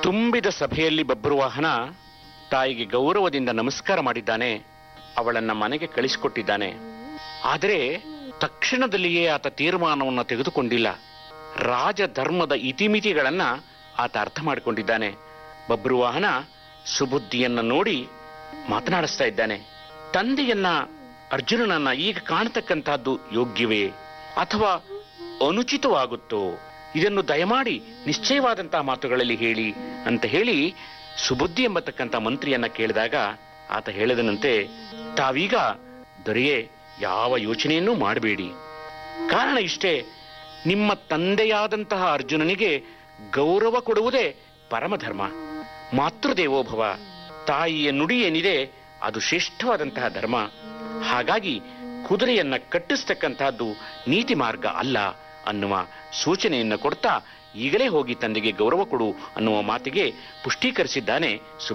ತುಂಬಿದ ಸಭೆಯಲ್ಲಿ ಬಬ್ರುವಾಹನ ತಾಯಿಗೆ ಗೌರವದಿಂದ ನಮಸ್ಕಾರ ಮಾಡಿದ್ದಾನೆ ಅವಳನ್ನ ಮನೆಗೆ ಕಳಿಸಿಕೊಟ್ಟಿದ್ದಾನೆ ಆದರೆ ತಕ್ಷಣದಲ್ಲಿಯೇ ಆತ ತೀರ್ಮಾನವನ್ನು ತೆಗೆದುಕೊಂಡಿಲ್ಲ ರಾಜಧರ್ಮದ ಇತಿಮಿತಿಗಳನ್ನ ಆತ ಅರ್ಥ ಮಾಡಿಕೊಂಡಿದ್ದಾನೆ ಬಬ್ರುವಾಹನ ಸುಬುದ್ಧಿಯನ್ನ ನೋಡಿ ಮಾತನಾಡಿಸ್ತಾ ಇದ್ದಾನೆ ತಂದೆಯನ್ನ ಅರ್ಜುನನನ್ನ ಈಗ ಕಾಣತಕ್ಕಂತಹದ್ದು ಯೋಗ್ಯವೇ ಅಥವಾ ಅನುಚಿತವಾಗುತ್ತೋ ಇದನ್ನು ದಯಮಾಡಿ ನಿಶ್ಚಯವಾದಂತಹ ಮಾತುಗಳಲ್ಲಿ ಹೇಳಿ ಅಂತ ಹೇಳಿ ಸುಬುದ್ಧಿ ಎಂಬತಕ್ಕಂಥ ಮಂತ್ರಿಯನ್ನ ಕೇಳಿದಾಗ ಆತ ಹೇಳಿದನಂತೆ ತಾವೀಗ ದೊರೆಯೇ ಯಾವ ಯೋಚನೆಯನ್ನೂ ಮಾಡಬೇಡಿ ಕಾರಣ ಇಷ್ಟೇ ನಿಮ್ಮ ತಂದೆಯಾದಂತಹ ಅರ್ಜುನನಿಗೆ ಗೌರವ ಕೊಡುವುದೇ ಪರಮಧರ್ಮ ಮಾತೃದೇವೋಭವ ತಾಯಿಯ ನುಡಿ ಏನಿದೆ ಅದು ಶ್ರೇಷ್ಠವಾದಂತಹ ಧರ್ಮ ಹಾಗಾಗಿ ಕುದುರೆಯನ್ನ ಕಟ್ಟಿಸ್ತಕ್ಕಂತಹದ್ದು ನೀತಿ ಮಾರ್ಗ ಅಲ್ಲ ಅನ್ನುವ ಸೂಚನೆಯನ್ನು ಕೊಡ್ತಾ ಈಗಲೇ ಹೋಗಿ ತಂದೆಗೆ ಗೌರವ ಕೊಡು ಅನ್ನುವ ಮಾತಿಗೆ ಪುಷ್ಟೀಕರಿಸಿದ್ದಾನೆ ಸುಬ್ಬ